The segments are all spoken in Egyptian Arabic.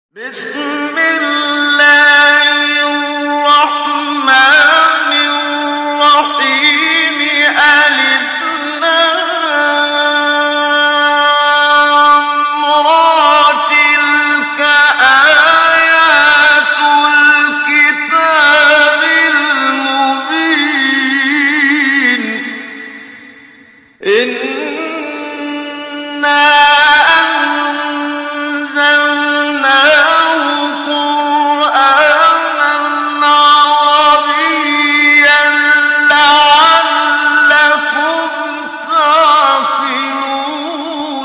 بسم الله الرحمن الرحيم ألف لام را تلك آيات الكتاب المبين إنا أنزلناه قرآنا عربيا لعلكم تعقلون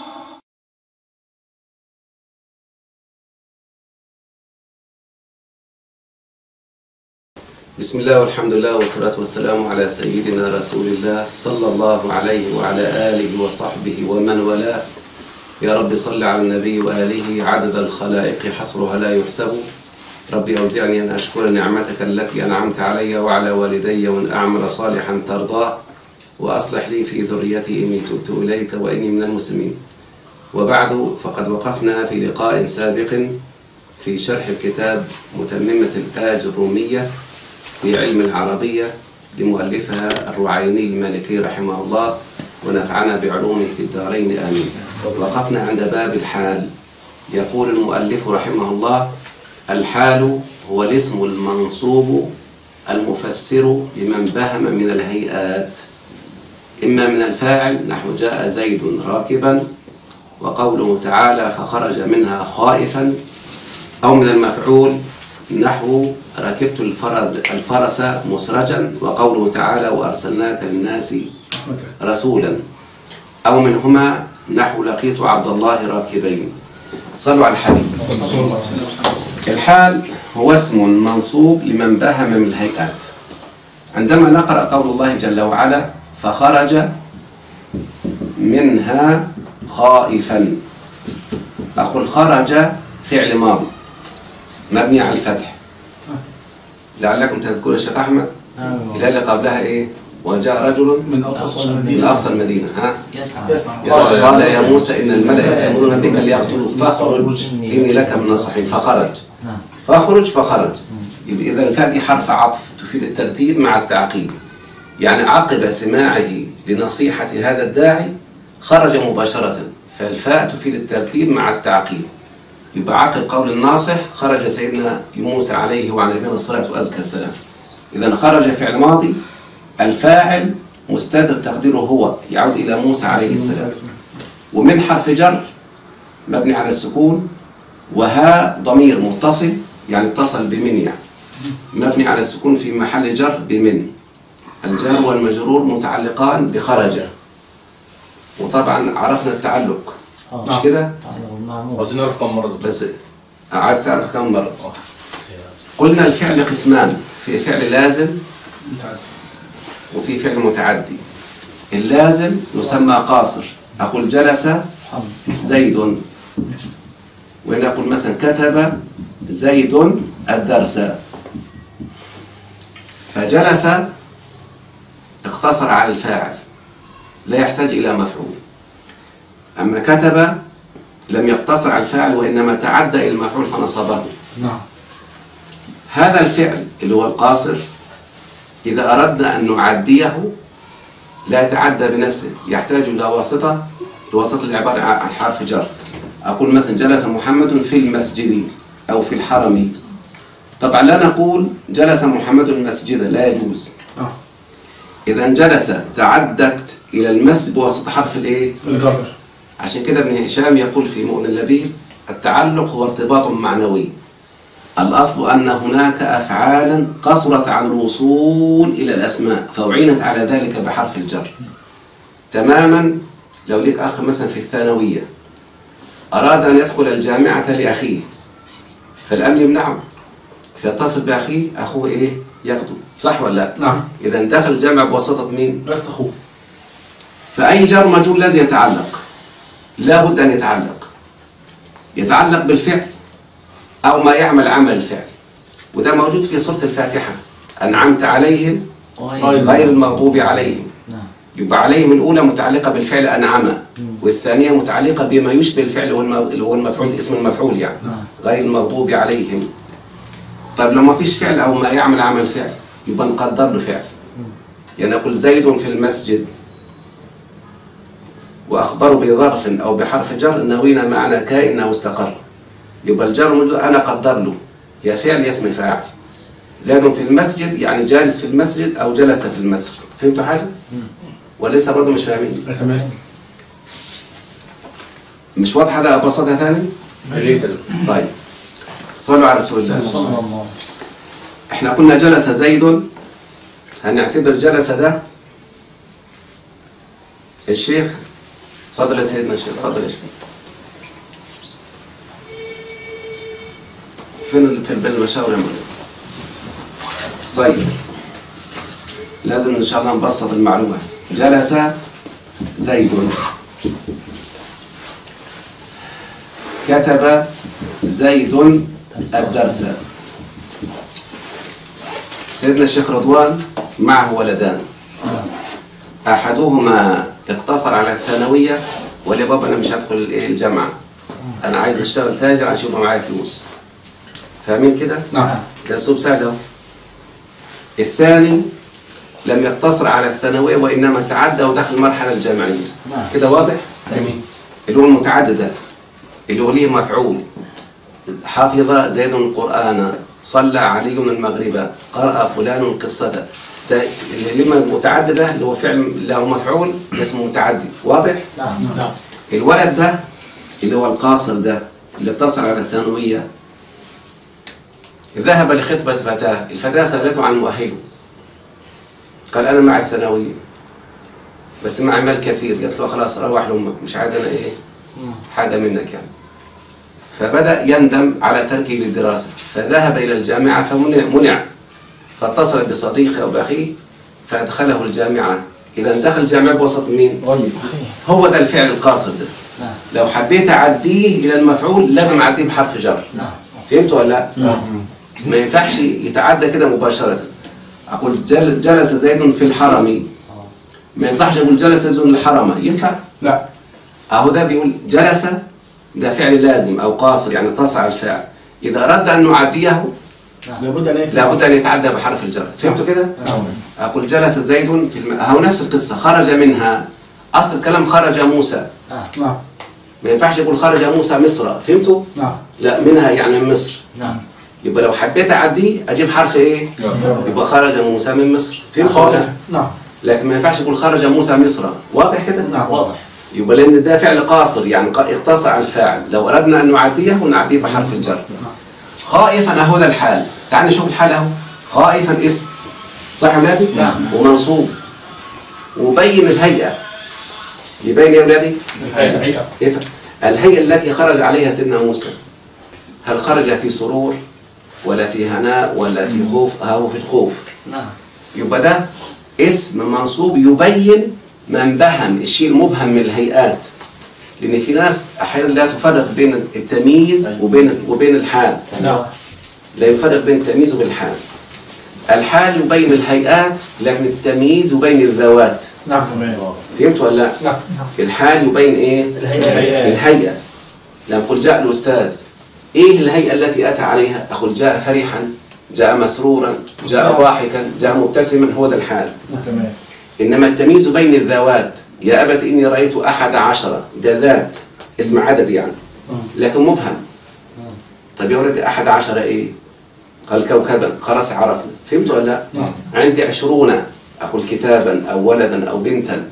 بسم الله والحمد لله والصلاة والسلام على سيدنا رسول الله صلى الله عليه وعلى آله وصحبه ومن والاه يا رب صل على النبي وآله عدد الخلائق حصرها لا يحسب ربي أوزعني أن أشكر نعمتك التي أنعمت علي وعلى والدي وأن أعمل صالحا ترضاه وأصلح لي في ذريتي إني تبت إليك وإني من المسلمين وبعد فقد وقفنا في لقاء سابق في شرح الكتاب متممة الآج الرومية في علم العربية لمؤلفها الرعيني المالكي رحمه الله ونفعنا بعلومه في الدارين آمين وقفنا عند باب الحال يقول المؤلف رحمه الله الحال هو الاسم المنصوب المفسر لمن بهم من الهيئات إما من الفاعل نحو جاء زيد راكبا وقوله تعالى فخرج منها خائفا أو من المفعول نحو ركبت الفرد الفرس مسرجا وقوله تعالى وأرسلناك للناس رسولا أو منهما نحو لقيت عبد الله راكبين صلوا على الحبيب الحال هو اسم منصوب لمن بهم من الهيئات عندما نقرأ قول الله جل وعلا فخرج منها خائفا أقول خرج فعل ماضي مبني على الفتح لعلكم تذكرون الشيخ أحمد الآية اللي قبلها إيه وجاء رجل من أقصى من المدينة أقصى المدينة ها يسعى يسأل قال يا موسى إن الملأ يأتمرون بك ليقتلوك فاخرج إني لك من الناصحين فخرج نعم فاخرج فخرج يبقى إذا الفاء دي حرف عطف تفيد الترتيب مع التعقيب يعني عقب سماعه لنصيحة هذا الداعي خرج مباشرة فالفاء تفيد الترتيب مع التعقيب يبقى عقب قول الناصح خرج سيدنا موسى عليه وعلى نبينا الصلاة وأزكى السلام إذا خرج فعل ماضي الفاعل مستتر تقديره هو يعود إلى موسى عليه السلام ومن حرف جر مبني على السكون وها ضمير متصل يعني اتصل بمن يعني مبني على السكون في محل جر بمن الجار والمجرور متعلقان بخرج وطبعا عرفنا التعلق مش كده تعالى والمعمول عاوزين نعرف كم مرة دول بس عايز تعرف كم مرة قلنا الفعل قسمان في فعل لازم وفي فعل متعدي اللازم يسمى قاصر أقول جلس زيد وإن أقول مثلا كتب زيد الدرس فجلس اقتصر على الفاعل لا يحتاج إلى مفعول أما كتب لم يقتصر على الفاعل وإنما تعدى إلى المفعول فنصبه نعم هذا الفعل اللي هو القاصر إذا أردنا أن نعديه لا يتعدى بنفسه يحتاج إلى واسطة الواسطة اللي عبارة عن حرف جر أقول مثلا جلس محمد في المسجد أو في الحرم طبعا لا نقول جلس محمد المسجد لا يجوز نعم إذا جلس تعدت إلى المسجد بواسطة حرف الإيه؟ الجبر عشان كده ابن هشام يقول في مؤمن اللبيب التعلق هو ارتباط معنوي الأصل أن هناك أفعالا قصرت عن الوصول إلى الأسماء فأعينت على ذلك بحرف الجر تماما لو لك أخ مثلا في الثانوية أراد أن يدخل الجامعة لأخيه فالأمن يمنعه فيتصل بأخيه أخوه إيه ياخده صح ولا لا؟ نعم إذا دخل الجامعة بواسطة مين؟ لست أخوه فأي جار مجرور لازم يتعلق لابد أن يتعلق يتعلق بالفعل أو ما يعمل عمل الفعل وده موجود في سورة الفاتحة أنعمت عليهم غير غير المغضوب عليهم نعم يبقى عليهم الأولى متعلقة بالفعل أنعم والثانية متعلقة بما يشبه الفعل اللي هو الم- اللي هو المفعول اسم المفعول يعني نعم. غير المغضوب عليهم طيب لو ما فيش فعل أو ما يعمل عمل فعل يبقى نقدر له فعل يعني أقول زيد في المسجد وأخبره بظرف أو بحرف جر نوينا معنى كائن أو استقر يبقى الجر موجود أنا أقدر له يا فعل يا اسم فاعل زيد في المسجد يعني جالس في المسجد أو جلس في المسجد فهمتوا حاجة؟ ولسه برضه مش فاهمين تمام مش واضحة ده أبسطها ثاني؟ أجيت طيب صلوا على رسول الله صلى الله احنا قلنا جلس زيد هنعتبر جلس ده الشيخ تفضل يا سيدنا الشيخ تفضل يا شيخ فين ال- في بالمشاور يا مولانا طيب لازم ان شاء الله نبسط المعلومه جلس زيد كتب زيد الدرس سيدنا الشيخ رضوان معه ولدان احدهما اقتصر على الثانويه وقال يا بابا انا مش هدخل الايه الجامعه انا عايز اشتغل تاجر عشان يبقى معايا فلوس فاهمين كده نعم ده اسلوب سهل اهو الثاني لم يقتصر على الثانويه وانما تعدى ودخل المرحله الجامعيه نعم. كده واضح جميل اللي هو المتعدد ده اللي هو ليه مفعول حفظ زيد القرآن صلى علي المغرب قرأ فلان قصته ده اللي لما متعدد ده اللي هو فعل له مفعول ده اسمه متعدي واضح؟ نعم نعم الولد ده اللي هو القاصر ده اللي اقتصر على الثانوية ذهب لخطبة فتاة الفتاة سألته عن مؤهله قال أنا مع الثانوية بس معي مال كثير قالت له خلاص روح لأمك مش عايز أنا إيه حاجة منك يعني فبدأ يندم على تركه للدراسة فذهب إلى الجامعة فمنع منع فاتصل بصديقه أو بأخيه فأدخله الجامعة إذا دخل الجامعة بوسط مين؟ طيب هو ده الفعل القاصر ده نعم لو حبيت أعديه إلى المفعول لازم أعديه بحرف جر نعم فهمت ولا لا؟ نعم ما ينفعش يتعدى كده مباشرة أقول جل جلس زيد في الحرم ما ينصحش أقول جلس زيد في الحرم ينفع؟ لا أهو ده بيقول جلس ده فعل لازم أو قاصر يعني اتصل على الفعل إذا أردت أن نعديه لابد ان يفهم. لابد أن يتعدى بحرف الجر فهمتوا كده؟ نعم أقول جلس زيد في الم... هو نفس القصة خرج منها أصل الكلام خرج موسى نعم ما ينفعش يقول خرج موسى مصر فهمتوا؟ نعم لا منها يعني من مصر نعم يبقى لو حبيت أعديه أجيب حرف إيه؟ يبقى خرج موسى من مصر فهمت ولا لا؟ نعم لكن ما ينفعش يقول خرج موسى مصر واضح كده؟ نعم واضح يبقى لأن ده فعل قاصر يعني ق- اقتصر على الفاعل لو أردنا أن نعديه نعديه بحرف الجر خائفا أهو ده الحال تعال نشوف الحال أهو خائفا اسم صح يا ولادي؟ نعم. ومنصوب وبين الهيئة يبين يا ولادي؟ الحقيقة كيف؟ الهيئة التي خرج عليها سيدنا موسى هل خرج في سرور ولا في هناء ولا في خوف هو في الخوف نعم يبقى ده اسم منصوب يبين من بهم الشيء المبهم من الهيئات لان في ناس احيانا لا تفرق بين التمييز وبين وبين الحال نعم لا يفرق بين التمييز وبين الحال الحال يبين الهيئات لكن التمييز يبين الذوات نعم فهمت ولا لا؟ نعم الحال يبين ايه الهيئة الهيئة لما أقول جاء الأستاذ إيه الهيئة التي أتى عليها أقول جاء فرحا جاء مسرورا جاء مسرورا. ضاحكا جاء مبتسما هو ده الحال تمام إنما التمييز بين الذوات يا أبت إني رأيت أحد عشر ده ذات اسم عدد يعني لكن مبهم طيب يا ولدي أحد عشر إيه قال كوكبا خلاص عرفنا فهمت ولا لا نعم عندي عشرون أقول كتابا أو ولدا أو بنتا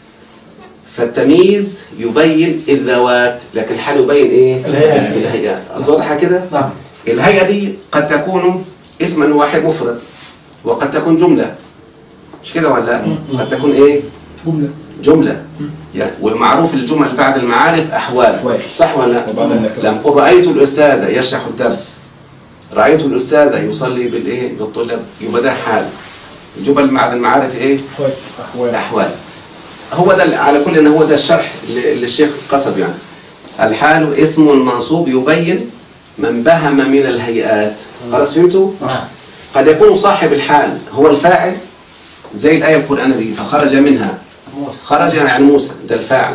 فالتمييز يبين الذوات لكن الحال يبين إيه؟ الهيئات. الهيئات أصل واضحة كده؟ نعم الهيئة دي قد تكون اسما واحد مفرد وقد تكون جملة مش كده ولا لا؟ قد تكون إيه؟ جملة جملة يعني والمعروف الجمل بعد المعارف أحوال أحوال. صح ولا لا؟ وبعد النكرة. لما قل رأيت الأستاذ يشرح الدرس رأيت الأستاذ يصلي بالإيه؟ بالطلاب يبقى ده حال الجمل بعد المعارف إيه؟ أحوال أحوال الأحوال هو ده على كل إن هو ده الشرح اللي اللي الشيخ قصد يعني الحال اسم منصوب يبين من بهم من الهيئات خلاص فهمتوا؟ نعم قد يكون صاحب الحال هو الفاعل زي الآية القرآنية دي فخرج منها موسى خرج يعني موسى ده الفاعل صح؟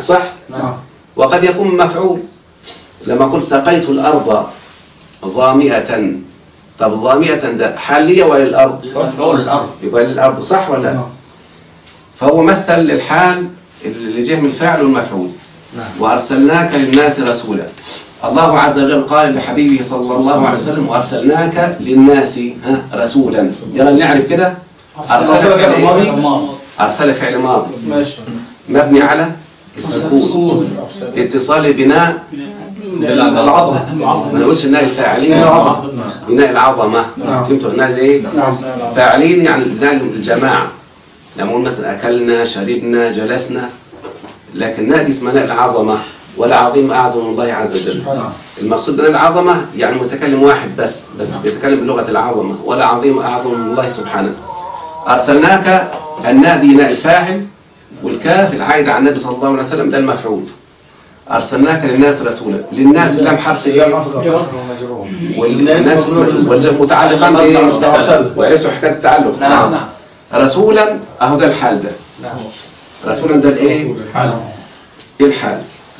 نعم وقد يكون مفعول لما قلت سقيت الأرض ظامئة طب ظامئة ده حالية ولا الأرض؟ مفعول الأرض يبقى للأرض صح ولا لا؟ نعم فهو مثل الحال اللي جه من الفاعل والمفعول نعم. وأرسلناك للناس رسولا الله عز وجل قال لحبيبه صلى الله عليه وسلم وأرسلناك للناس ها رسولا يلا نعرف كده أرسل فعل إيه؟ الماضي أرسل فعل ماضي ماشي مبني على السكون اتصال بناء العظمة ما نقولش بناء الفاعلين بناء العظمة. بناء العظمة نعم. فهمتوا بناء ايه؟ نعم فاعلين يعني بناء الجماعة لما نقول مثلا أكلنا شربنا جلسنا لكن نادي اسمها ناء العظمة ولا عظيم أعظم من الله عز وجل نعم المقصود بناء العظمة يعني متكلم واحد بس بس بيتكلم بلغة العظمة ولا عظيم أعظم من الله سبحانه أرسلناك النادي ناء الفاعل والكاف العائد على النبي صلى الله عليه وسلم ده المفعول أرسلناك للناس رسولا للناس لم حرف لا إيه؟ حرف جر مجرور والناس الناس والجر متعلقا بايه؟ أرسل. وعرفتوا حكايه التعلق نعم. خلاص. رسولا اهو ده الحال ده نعم رسولا ده الايه؟ ايه الحال؟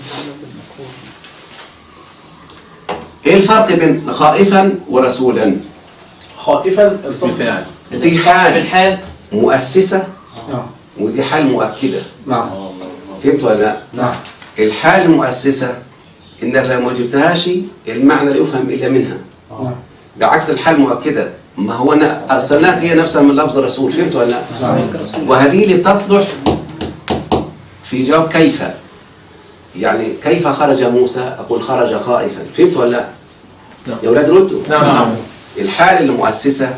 ايه الفرق بين خائفا ورسولا؟ خائفا بالفعل دي حال بالحال مؤسسه نعم ودي حال مؤكده نعم فهمت ولا لا؟ نعم الحال المؤسسه انك لو ما جبتهاش المعنى لا يفهم الا منها نعم بعكس الحال مؤكده ما هو أنا ارسلناك هي نفسها من لفظ رسول فهمت ولا لا؟ وهذه اللي تصلح في جواب كيف يعني كيف خرج موسى أقول خرج خائفا فهمت ولا لا؟ نعم. يا أولاد ردوا نعم الحال المؤسسة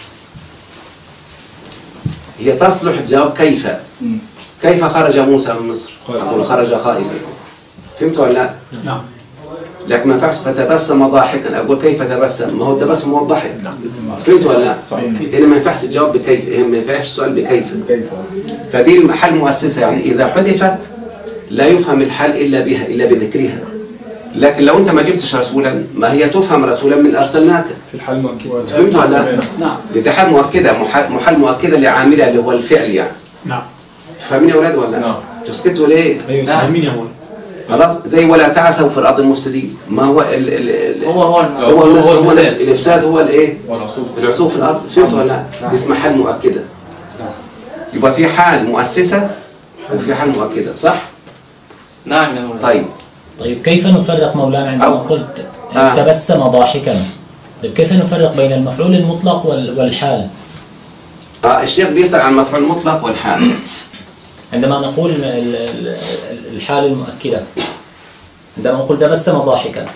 هي تصلح جواب كيف كيف خرج موسى من مصر خائفا. أقول خرج خائفا فهمت ولا لا؟ نعم لكن ما ينفعش فتبسم ضاحكا أقول كيف تبسم ما هو التبسم هو الضحك فهمت ولا لا؟ صحيح هنا ما ينفعش الجواب بكيف هنا ما ينفعش السؤال بكيف كيف فدي المحل مؤسسة يعني إذا حذفت لا يفهم الحال إلا بها إلا بذكرها لكن لو أنت ما جبتش رسولا ما هي تفهم رسولا من أرسلناك في الحال مؤكد فهمت ولا لا؟ نعم دي حال مؤكدة مح- محل مؤكدة لعاملها اللي هو الفعل يعني نعم تفهمين يا أولاد ولا لا؟ نعم. تسكتوا ليه؟ ايوه فاهمين يا مولانا خلاص زي ولا تعثوا في الأرض المفسدين ما هو ال ال ال هو هو هو, هو, هو هو الفساد الإفساد هو الإيه؟ والعصوب العثوف في الأرض فهمت ولا لا؟ دي اسمها حال مؤكدة يبقى في حال مؤسسة وفي حال مؤكدة صح؟ نعم يا مولانا طيب طيب كيف نفرق مولانا عندما أو- قلت آه. تبسم ضاحكا طيب كيف نفرق بين المفعول المطلق وال- والحال آه الشيخ بيسأل عن المفعول المطلق والحال عندما نقول ال- ال- ال- الحال المؤكدة عندما نقول تبسم ضاحكا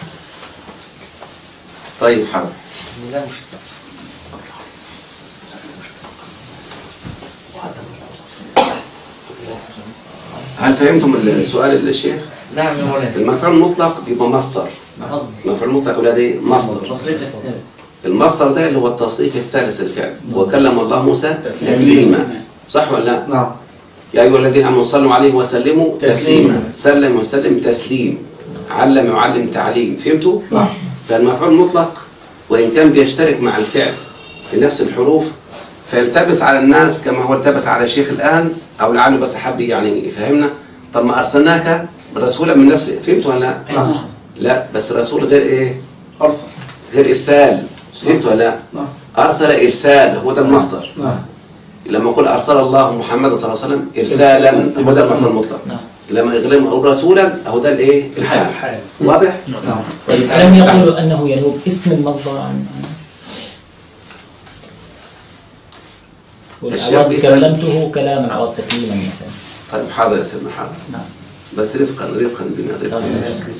طيب حاضر لا مش هل فهمتم السؤال الشيخ؟ نعم يا مولانا المفعول المطلق بيبقى مصدر قصد المفعول المطلق ولاد ايه؟ مصدر تصريف الثالث المصدر ده اللي هو التصريف الثالث للفعل وكلم الله موسى تكليما صح ولا لا؟ نعم يا ايها الذين امنوا صلوا عليه وسلموا تسليما. تسليما سلم وسلم تسليم علم وعلم تعليم فهمتوا؟ نعم فالمفعول المطلق وإن كان بيشترك مع الفعل في نفس الحروف فيلتبس على الناس كما هو التبس على الشيخ الآن أو لعله بس حب يعني يفهمنا طب ما أرسلناك رسولا من نفس فهمت ولا لا؟ نعم لا بس رسول غير إيه؟ أرسل غير إرسال فهمت ولا لا؟ نعم أرسل إرسال هو ده المصدر نعم لما أقول أرسل الله محمد صلى الله عليه وسلم إرسالا هو ده المفعول المطلق نعم لما يغلم أو رسولا هو ده الإيه؟ الحال الحال واضح؟ نعم طيب الحال. ألم صح. يقولوا أنه ينوب اسم المصدر عن الشيخ والعوض بيسأل. كلمته كلاما عوض تكليما مثلا طيب حاضر يا سيدنا حاضر نعم بس رفقا رفقا بنا رفقا طيب.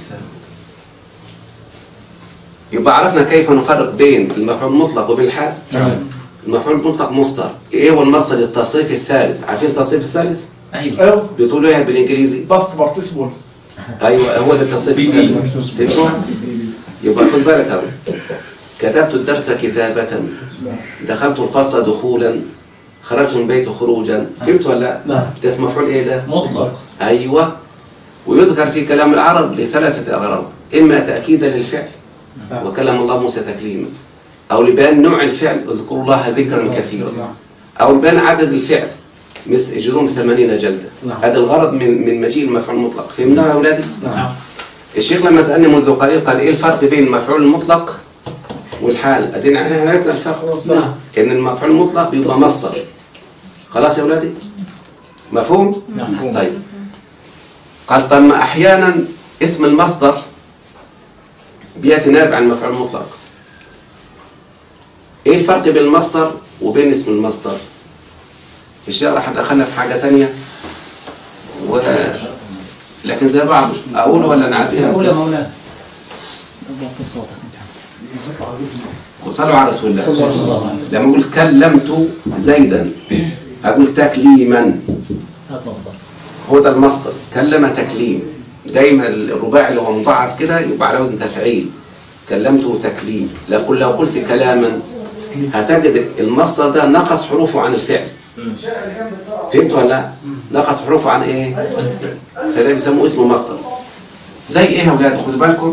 يبقى عرفنا كيف نفرق بين المفعول المطلق وبين الحال نعم المفعول المطلق مصدر ايه هو المصدر التصريف الثالث عارفين التصريف الثالث ايوه ايوه بتقولوا ايه بالانجليزي باست بارتيسيبل ايوه هو ده التصريف الثالث فهمتوها يبقى خد بالك اهو كتبت الدرس كتابة دخلت الفصل دخولا خرجت من البيت خروجا فهمت ولا لا؟ نعم ده اسم مفعول ايه ده؟ مطلق ايوه ويذكر في كلام العرب لثلاثة أغراض إما تأكيدا للفعل نعم. وكلم الله موسى تكليما أو لبيان نوع الفعل اذكروا الله ذكرا كثيرا نعم أو لبيان عدد الفعل مثل اجلدهم ثمانين جلدة نعم. هذا الغرض من من مجيء المفعول المطلق فهمنا يا أولادي؟ نعم الشيخ لما سألني منذ قليل قال إيه الفرق بين المفعول المطلق والحال أدينا احنا عرفنا الفرق نعم إن المفعول المطلق بيبقى مصدر خلاص يا أولادي؟ مفهوم؟ نعم طيب قال طب ما أحيانا اسم المصدر بيأتي نابع عن المفعول المطلق إيه الفرق بين المصدر وبين اسم المصدر؟ الشيخ راح دخلنا في حاجة تانية و... لكن زي بعض أقول ولا نعديها؟ أقول يا مولانا صوتك وصلوا على رسول الله صلى الله عليه وسلم لما أقول كلمت زيدا أقول تكليما هات مصدر هو ده المصدر كلم تكليم دايما الرباعي اللي هو مضاعف كده يبقى على وزن تفعيل كلمته تكليم لكن لو قلت كلاما هتجد المصدر ده نقص حروفه عن الفعل فهمت ولا لا؟ نقص حروفه عن ايه؟ فده بيسموه اسمه مصدر زي ايه يا اولاد خدوا بالكم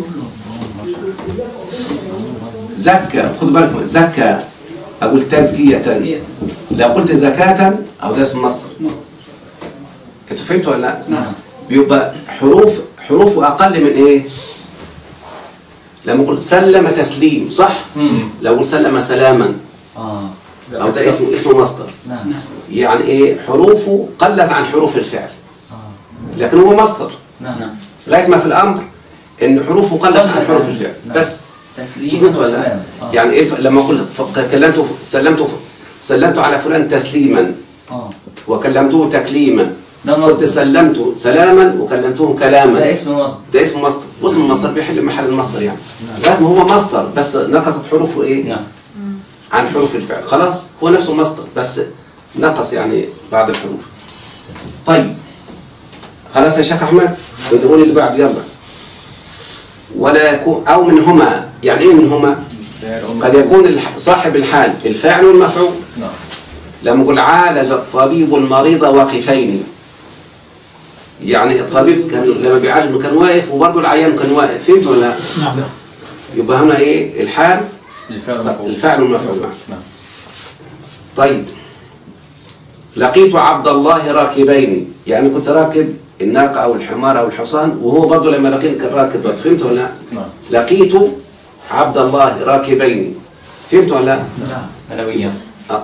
زكى خدوا بالكم زكى اقول تزكية لو قلت زكاة او ده اسم مصدر انتوا فهمتوا ولا لا؟ نعم بيبقى حروف حروفه اقل من ايه لما اقول سلم تسليم صح لو اقول سلم سلاما اه او ده اسمه اسمه مصدر نعم يعني ايه حروفه قلت عن حروف الفعل اه لكن هو مصدر نعم لغايه ما في الامر ان حروفه قلت عن قلت حروف عن- الفعل نعم. بس تسليم فهمت ولا لا؟ وسلام. آه. يعني ايه ف- لما اقول ف- كلمته سلمته سلمت على فلان تسليما اه وكلمته تكليما ده قلت مصدر سلمت سلاما وكلمته كلاما ده اسم مصدر ده اسم مصدر واسم المصدر بيحل محل المصدر يعني لغايه ما هو مصدر بس نقصت حروفه ايه نعم عن حروف الفعل خلاص هو نفسه مصدر بس نقص يعني بعض الحروف طيب خلاص يا شيخ احمد نقول اللي بعد يلا ولا يكون او منهما يعني ايه منهما قد يكون الح- صاحب الحال الفاعل والمفعول نعم لما نقول عالج الطبيب المريض واقفين يعني الطبيب كان لما بيعالج كان واقف وبرضه العيان كان واقف فهمت ولا لا؟ نعم يبقى هنا ايه الحال الفعل صح، المفعول. الفعل والمفعول معا. نعم طيب لقيت عبد الله راكبين يعني كنت راكب الناقة أو الحمار أو الحصان وهو برضه لما لقيني كان راكب برضه فهمت ولا لا؟ نعم لقيت عبد الله راكبين فهمت ولا لا؟ نعم معنويا آه.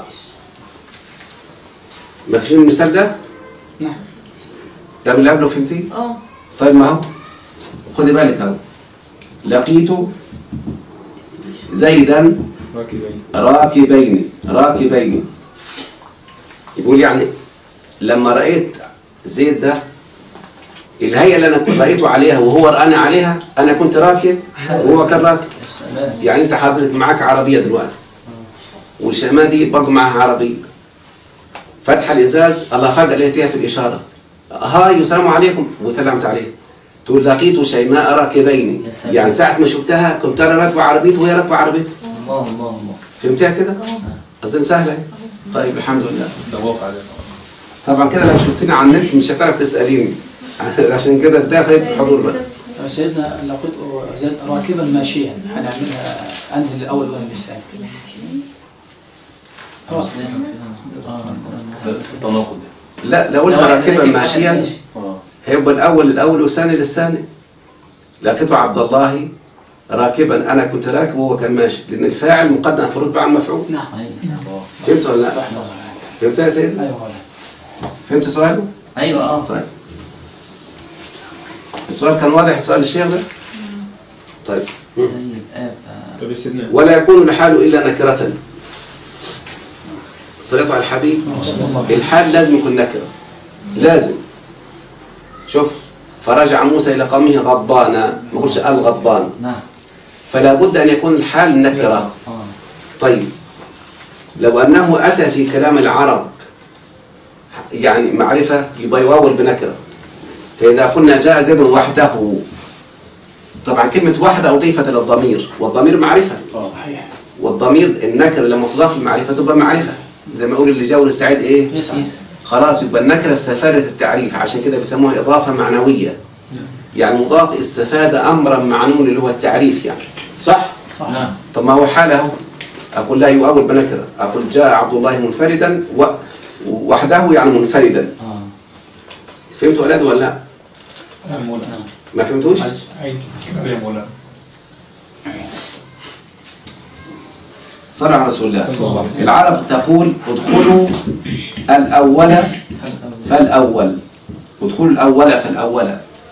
ما فهمت المثال ده؟ نعم ده من اللي قبله فهمتيه؟ اه طيب ما هو خدي بالك اهو لقيت زيدا راكبين راكبين راكبين يقول يعني لما رأيت زيد ده الهيئة اللي أنا كنت رأيته عليها وهو رآني عليها أنا كنت راكب وهو كان راكب سلام يعني أنت حضرتك معاك عربية دلوقتي والشمال دي برضه معاها عربية فتح الإزاز الله فجأة لقيتها في الإشارة هاي والسلام عليكم وسلمت عليه تقول لقيت شيماء راكبين يا سلام. يعني ساعة ما شفتها كنت أنا راكبة عربيتي وهي راكبة عربيتي الله الله الله فهمتها كده؟ أظن سهلة طيب الحمد لله ده واقع علينا طبعا كده لو شفتني على النت مش هتعرف تسأليني عشان كده ده فايدة الحضور بقى سيدنا لو كنت زاد راكبا ماشيا هنعملها انهي الاول ولا الثاني؟ التناقض لا لو قلت راكبا ماشيا اه هيبقى الأول الأول والثاني للثاني لقيته عبد الله راكبا أنا كنت راكب وهو كان ماشي لأن الفاعل مقدم في رتبة على المفعول نعم ايوه فهمت ولا لا؟ لحظة فهمتها يا سيدي؟ ايوه ولا فهمت سؤاله؟ ايوه اه طيب السؤال كان واضح سؤال الشيخ ده؟ طيب طيب آه، طب يا سيدنا ولا يكون الحال إلا نكرة صلاته على الحبيب الحال لازم يكون نكرة لازم شوف فرجع موسى إلى قومه غضبانا ما قلتش قال غضبان نعم فلا بد أن يكون الحال نكرة اه طيب لو أنه أتى في كلام العرب يعني معرفة يبقى يواول بنكرة فإذا قلنا جاء زيد وحده طبعا كلمة وحده أضيفت إلى الضمير والضمير معرفة صحيح والضمير النكرة لما تضاف للمعرفة تبقى معرفة زي ما يقول اللي جاور السعيد إيه يسعد خلاص يبقى النكرة استفادت التعريف عشان كده بيسموها إضافة معنوية يعني مضاف استفاد أمرا معنون اللي هو التعريف يعني صح؟ صح نعم طب ما هو حاله أقول لا يؤول بنكرة أقول جاء عبد الله منفردا و... وحده يعني منفردا اه فهمتوا أولاد ولا لا؟ يا مولانا ما فهمتوش؟ عيد يا مولانا صلى على رسول الله صلى الله عليه وسلم. العرب تقول ادخلوا الأول فالأول ادخلوا الأول فالأول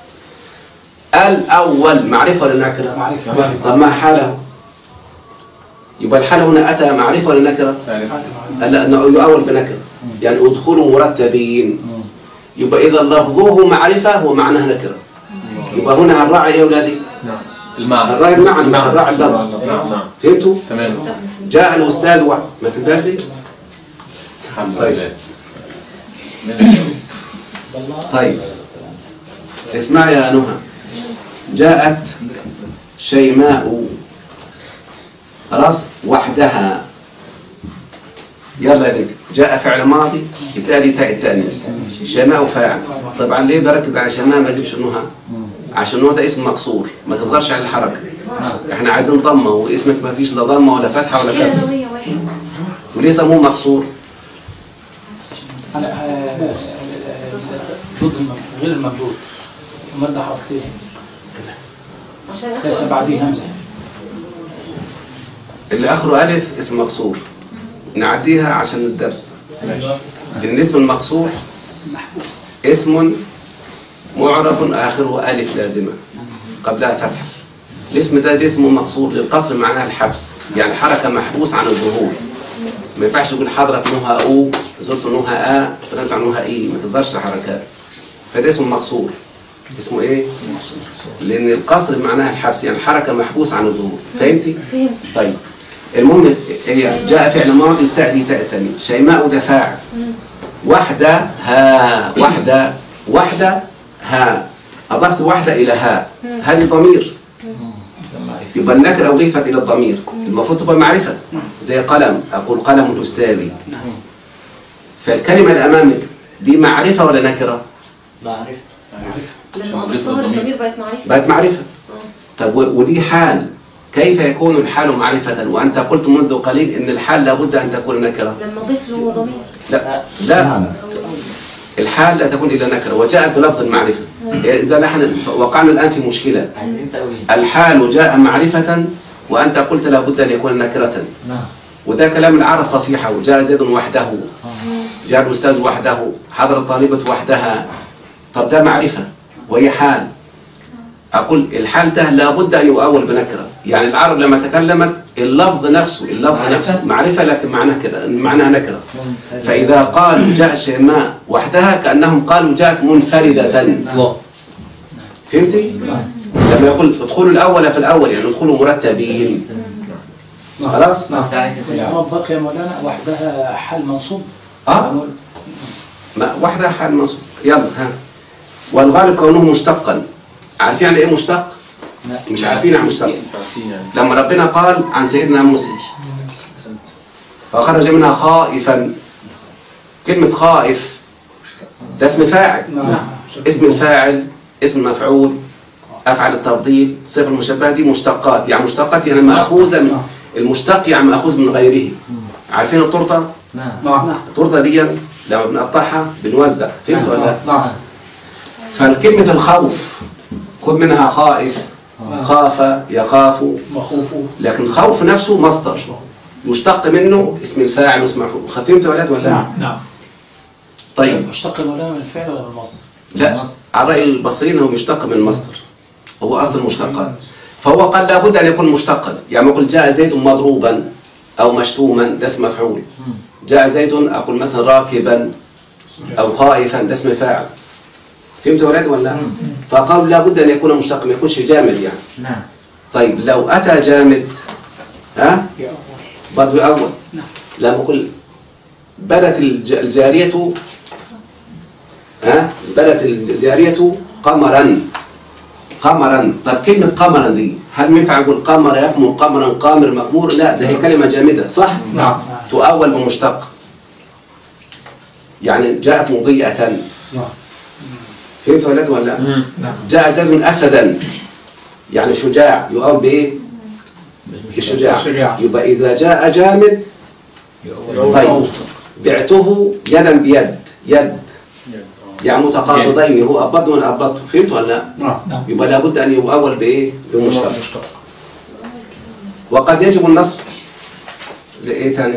الأول معرفة ولا نكرة؟ معرفة طب ما حاله؟ يبقى الحالة هنا أتى معرفة ولا نكرة؟ لا يؤول بنكرة يعني ادخلوا مرتبين يبقى إذا لفظه معرفة ومعناه نكرة يبقى هنا الراعي يا أولادي نعم المعنى الراعي المعنى مش الراعي اللفظ نعم نعم فهمتوا؟ تمام جاء الأستاذ واحد ما فهمتهاش دي؟ الحمد طيب. لله طيب اسمع يا نهى جاءت شيماء خلاص وحدها يلا يا بنتي جاء فعل ماضي التالي تاء التانيث شيماء فاعل طبعا ليه بركز على شيماء ما اجيبش نهى عشان نهى ده اسم مقصور ما تظهرش على الحركه احنا عايزين ضمه واسمك ما فيش لا ضمه ولا فتحه ولا كسر كلمة واحد وليه سموه مقصور على آه، ضد المم- غير الممدود مادة حركتين عشان ليس اخد بعديه همزة اللي اخره الف اسم مقصور نعديها عشان الدرس الاسم المقصور اسم معرب اخره الف لازمه قبلها فتحه الاسم ده اسم مقصور للقصر معناها الحبس يعني حركه محبوس عن الظهور ما ينفعش تقول حضرت نهى او زرت نهى ا سلمت عن نهى اي ما تظهرش الحركات فده اسم مقصور اسمه ايه؟ لان القصر معناها الحبس يعني حركه محبوس عن الظهور فهمتي؟ فهمت طيب المهم هي جاء فعل ماضي التاء دي تاء تانيث شيماء ده فاعل وحدة ها وحدة وحدة ها أضفت وحدة إلى ها هذه ضمير يبقى النكرة أضيفت إلى الضمير المفروض تبقى معرفة زي قلم أقول قلم الأستاذ فالكلمة اللي أمامك دي معرفة ولا نكرة؟ بعرف لما أضيفها الضمير بقت معرفة بقت معرفة طب و- ودي حال كيف يكون الحال معرفة وأنت قلت منذ قليل إن الحال لابد أن تكون نكرة لما أضيف له ضمير لا لا الحال لا تكون إلا نكرة وجاءت بلفظ المعرفة إذا نحن وقعنا الآن في مشكلة عايزين تأويل الحال جاء معرفة وأنت قلت لابد أن يكون نكرة نعم وده كلام العرب فصيحة وجاء زيد وحده جاء الأستاذ وحده حضر الطالبة وحدها طب ده معرفة وهي حال أقول الحال ده لابد أن يؤول بنكرة يعني العرب لما تكلمت اللفظ نفسه اللفظ معرفة؟ نفسه معرفة لكن معناه كده معناها نكرة فإذا قالوا جاء شيماء وحدها كأنهم قالوا جاءت منفردة الله فهمتي؟ لما يقول ادخلوا الأول في الأول يعني ادخلوا مرتبين خلاص؟ تعالى يا سيدي الإعراب بقي يا مولانا وحدها حال منصوب اه نقول ما واحدة حال منصوب يلا ها والغالب كونه مشتقا عارفين يعني ايه مشتق؟ مش عارفين عن مشتق عارفين يعني لما ربنا قال عن سيدنا موسى فخرج منها خائفا كلمة خائف ده اسم فاعل نعم اسم الفاعل اسم مفعول أفعل التفضيل صفة المشبهة دي مشتقات يعني مشتقات يعني مأخوذة من المشتق يعني مأخوذ من غيره عارفين التورتة؟ نعم نعم التورتة دي لما بنقطعها بنوزع فهمت ولا لا؟ نعم فالكلمة الخوف خذ منها خائف خاف يخاف مخوف لكن خوف نفسه مصدر يشتق منه اسم الفاعل واسم مفعول فهمت يا ولاد ولا لا؟ نعم طيب اشتق يا مولانا من الفعل ولا من المصدر؟ لا على رأي البصريين هو مشتق من المصدر هو أصل المشتقات فهو قال لابد أن يكون مشتقا يعني أقول جاء زيد مضروبا أو مشتوما ده اسم مفعول جاء زيد أقول مثلا راكبا أو خائفا ده اسم فاعل فهمت يا ولاد ولا لا؟ فقالوا لابد أن يكون مشتقا ما يكونش جامد يعني نعم طيب لو أتى جامد ها برضه أول لما أقول بدت الج- الجارية ها بدت الجارية قمرا قمرا طب كلمة قمرا دي هل ينفع نقول قمر يكمل قمرا قامر مقمور لا ده هي كلمة جامدة صح؟ نعم تؤول بمشتق يعني جاءت مضيئة نعم فهمت يا ولاد ولا لا؟ نعم جاء زيد أسدا يعني شجاع يؤول بإيه؟ بالشجاع الشجاع. يبقى إذا جاء جامد طيب بعته يدا بيد يد يعني متقابضين هو قبض وانا قبضته فهمت ولا لا؟ نعم يبقى لابد ان يؤول بايه؟ بمشتق وقد يجب النصب لايه ثاني؟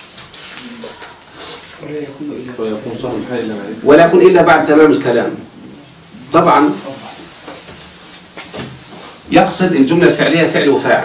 ويكون صاحب الحال إلا معرفة ولا يكون الا بعد تمام الكلام طبعا يقصد الجمله الفعليه فعل وفاعل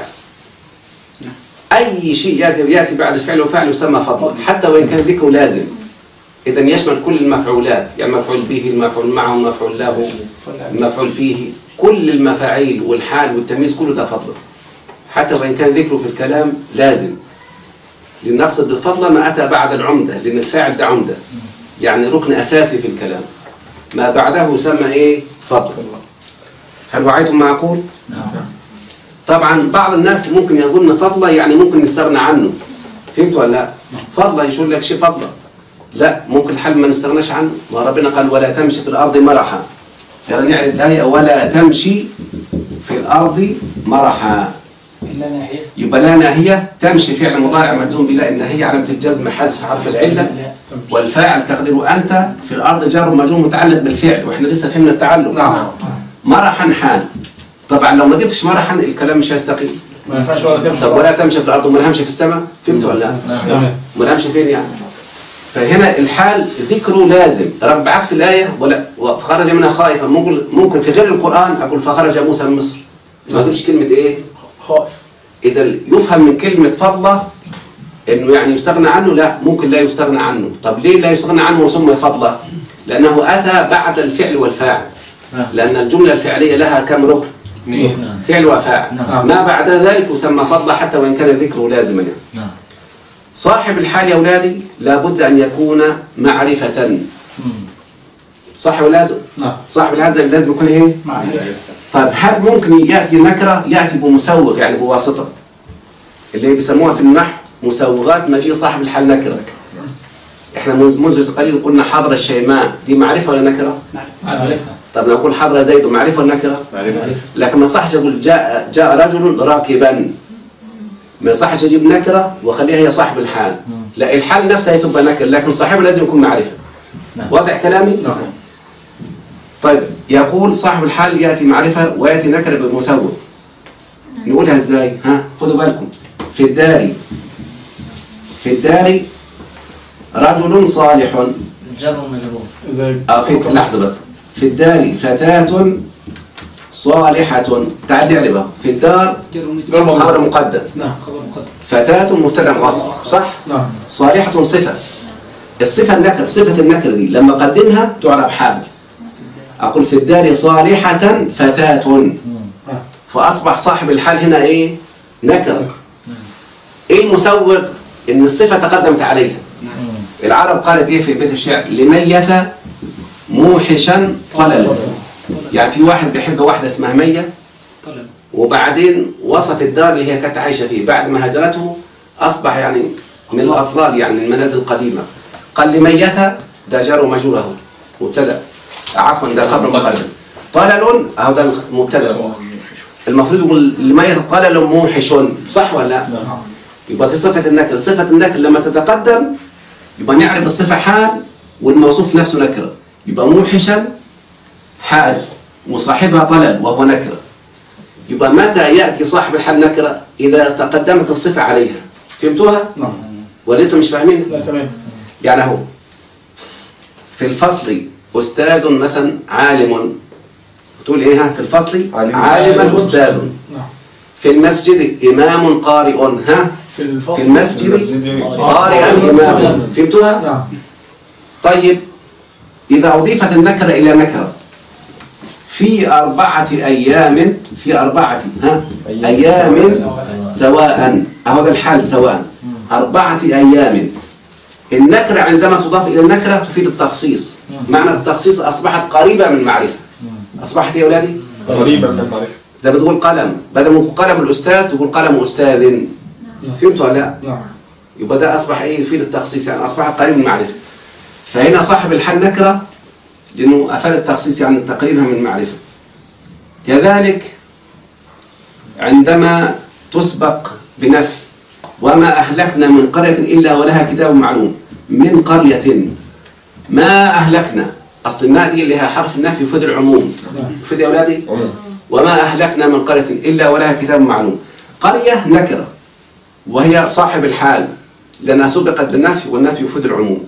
اي شيء ياتي ياتي بعد الفعل وفاعل يسمى فضلا حتى وان كان ذكره لازم اذا يشمل كل المفعولات يعني مفعول به المفعول معه المفعول له المفعول فيه كل المفاعيل والحال والتمييز كله ده فضلا حتى وان كان ذكره في الكلام لازم لان نقصد بالفضل ما اتى بعد العمده لان الفاعل ده عمده يعني ركن اساسي في الكلام ما بعده يسمى ايه فضل هل وعيتم معقول نعم طبعا بعض الناس ممكن يظن فضله يعني ممكن نستغنى عنه فهمت ولا لا فضله يقول لك شيء فضله لا ممكن الحل ما نستغناش عنه وربنا قال ولا تمشي في الارض مرحا ترى نعرف الايه ولا تمشي في الارض مرحا إلا ناحية يبقى لا ناهيه تمشي فعل مضارع مجزوم بلا الناهيه علامه الجزم حذف حرف العله والفاعل تقديره أنت في الأرض جار ومجرور متعلق بالفعل وإحنا لسه فهمنا التعلق نعم مرحا حال طبعا لو ما جبتش مرحا الكلام مش هيستقيم ما ينفعش ولا تمشي طب ولا تمشي في الأرض وما همشي في السماء فهمت ولا لا؟ تمام ما همشي فين يعني؟ فهنا الحال ذكره لازم رب بعكس الآية ولا فخرج منها خائفا ممكن ممكن في غير القرآن أقول فخرج موسى من مصر ما أجيبش كلمة إيه؟ خائف إذا يفهم من كلمة فضلة إنه يعني يستغنى عنه لا ممكن لا يستغنى عنه طب ليه لا يستغنى عنه وسمي فضلة لأنه أتى بعد الفعل والفاعل نعم. لأن الجملة الفعلية لها كم ركن اثنين نعم فعل وفاعل نعم. ما بعد ذلك يسمى فضلة حتى وإن كان ذكره لازما يعني. نعم صاحب الحال يا أولادي لابد أن يكون معرفة مم. صح يا أولاده نعم صاحب الحال لازم يكون إيه معرفة طيب هل ممكن يأتي نكرة يأتي بمسوغ يعني بواسطة اللي بيسموها في النحو مسوغات مجيء صاحب الحال نكرة احنا منذ منذ قليل قلنا حضر الشيماء دي معرفة ولا نكرة؟ معرفة طب نقول حضر زيد معرفة ولا نكرة؟ معرفة لكن ما يصحش اقول جاء جاء رجل راكبا ما يصحش اجيب نكرة واخليها هي صاحب الحال لا الحال نفسها هي تبقى نكرة لكن صاحبها لازم يكون معرفة نعم. واضح كلامي؟ نعم طيب يقول صاحب الحال يأتي معرفة ويأتي نكرة بمسوغ نقولها ازاي ها خدوا بالكم في الدار في الدار رجل صالح جر مجرور زي أو في لحظة بس في الدار فتاة صالحة تعال اعربها في الدار غير مضبوط خبر مقدم نعم خبر مقدم فتاة مبتدا مؤخر صح نعم صالحة صفة الصفة النكر صفة النكر دي لما أقدمها تعرب حال أقول في الدار صالحة فتاة فأصبح صاحب الحال هنا إيه نكر إيه المسوق إن الصفة تقدمت عليها العرب قالت إيه في بيت الشعر لمية موحشا طلل يعني في واحد بيحب واحدة اسمها مية طلب وبعدين وصف الدار اللي هي كانت عايشة فيه بعد ما هجرته أصبح يعني من الأطلال يعني من المنازل القديمة قال لميتها ده جار ومجروره مبتدأ عفوا ده خبر مقدم طلل أهو ده المبتدأ المفروض يقول لميت طلل موحش صح ولا لا؟ نعم يبقى دي صفة النكرة صفة النكرة لما تتقدم يبقى نعرف الصفة حال والموصوف نفسه نكرة يبقى موحشا حال وصاحبها طلل وهو نكرة يبقى متى يأتي صاحب الحال نكرة إذا تقدمت الصفة عليها فهمتوها؟ نعم ولسه مش فاهمين؟ لا تمام يعني هو في الفصل أستاذ مثلا عالم تقول إيه ها؟ في الفصل عالم. عالما أستاذ نعم في المسجد إمام قارئ ها؟ في الفصل في المسجد قارئا إمام فهمتوها؟ نعم طيب إذا أضيفت النكرة إلى نكرة في أربعة أيام في أربعة ها أيام سواء أهو ده الحال سواء أربعة أيام النكرة عندما تضاف إلى النكرة تفيد التخصيص معنى التخصيص أصبحت قريبة من معرفة أصبحت يا أولادي قريبا من المعرفة زي ما تقول قلم بدل ما تقول قلم الأستاذ تقول قلم أستاذ فهمتوا ولا لا؟ نعم يبقى ده أصبح إيه يفيد التخصيص يعني أصبح قريب من المعرفة فهنا صاحب الحال نكرة لأنه أفاد التخصيص يعني تقريبها من المعرفة كذلك عندما تسبق بنفي وما أهلكنا من قرية إلا ولها كتاب معلوم من قرية ما أهلكنا أصل ما دي اللي هي حرف النفي يفيد العموم يفيد يا أولادي وما أهلكنا من قرية إلا ولها كتاب معلوم قرية نكرة وهي صاحب الحال لأنها سبقت بالنفي والنفي يفيد العموم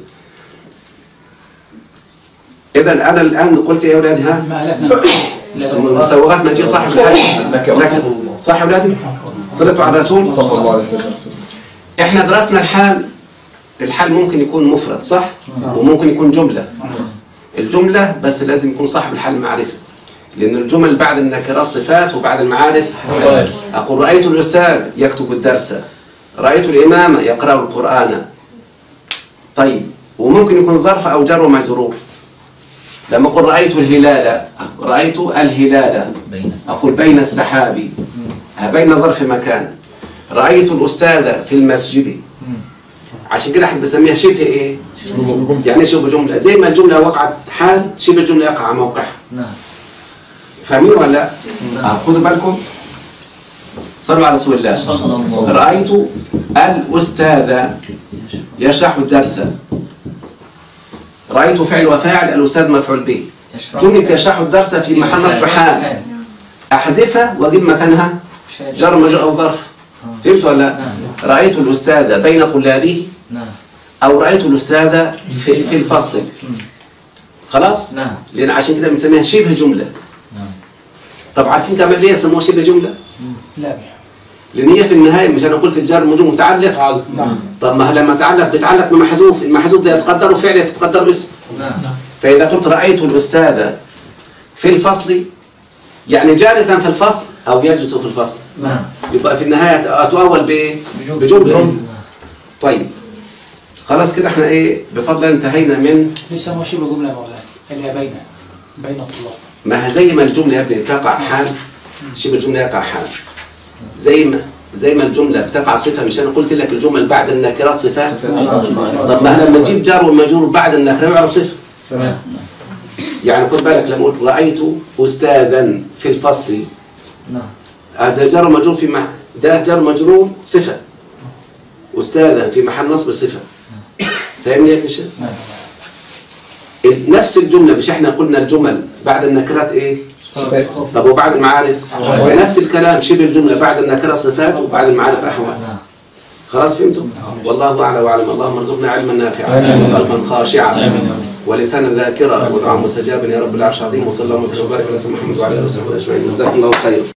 إذا أنا الآن قلت يا أولادي ها ما أهلكنا مسوغات من جه صاحب الحال نكرة صح يا أولادي صلتوا على الرسول صلى الله عليه وسلم احنا درسنا الحال الحال ممكن يكون مفرد صح وممكن يكون جملة الجملة بس لازم يكون صاحب الحال معرفة لأن الجمل بعد النكرات صفات وبعد المعارف حال. أقول رأيت الأستاذ يكتب الدرس رأيت الإمام يقرأ القرآن طيب وممكن يكون ظرف أو جر ومجرور لما أقول رأيت الهلال رأيت الهلال بين أقول بين السحاب بين ظرف مكان رأيت الأستاذ في المسجد عشان كده احنا بنسميها شبه ايه؟ يعني شبه جملة زي ما الجملة وقعت حال شبه الجملة يقع على موقعها نعم فاهمين ولا لا؟ آه خدوا بالكم صلوا على رسول الله رأيت الأستاذ يشرح الدرس رأيت فعل وفاعل الأستاذ مفعول به جملة يشرح الدرس في محل نصب حال أحذفها وأجيب مكانها جر مجرور أو ظرف فهمت ولا لا؟ رأيت الأستاذ بين طلابه نعم أو رأيت الأستاذ في, في الفصل خلاص؟ نعم لأن عشان كده بنسميها شبه جملة نعم طب عارفين كمان ليه يسموها شبه جملة؟ لا لأن هي في النهاية مش أنا قلت الجار مجرور متعلق نعم طب ما لما تعلق بيتعلق بمحذوف المحذوف ده يتقدر فعل يتقدر اسم نعم فإذا كنت رأيت الأستاذ في الفصل يعني جالسا في الفصل أو يجلس في الفصل نعم يبقى في النهاية أتؤول بإيه؟ بجملة طيب خلاص كده احنا ايه بفضل الله انتهينا من بيسموها شبه جملة مولانا اللي هي بين بين الطلاب ما هي زي ما الجملة يا ابني تقع حال شبه الجملة يقع حال زي ما زي ما الجملة بتقع صفة مش أنا قلت لك الجمل بعد النكرات صفات طب ما لما تجيب جار والمجرور بعد النكرة يعرف صفة تمام يعني خد بالك لما قلت رأيت أستاذا في الفصل نعم آه ده جار مجرور في مح... ده جار مجرور صفة أستاذا في محل نصب صفة فاهمني يا باشا؟ نفس الجملة مش احنا قلنا الجمل بعد النكرات ايه؟ طب وبعد المعارف نفس الكلام شبه الجملة بعد النكرة صفات وبعد المعارف أحوال نعم خلاص فهمتم والله أعلى وأعلم اللهم ارزقنا علما نافعا وقلبا خاشعا ولسانا ذاكرا ودعاء مستجابا يا رب العرش العظيم وصلى الله وسلم وبارك على سيدنا محمد وعلى اله وصحبه اجمعين جزاكم الله خيرا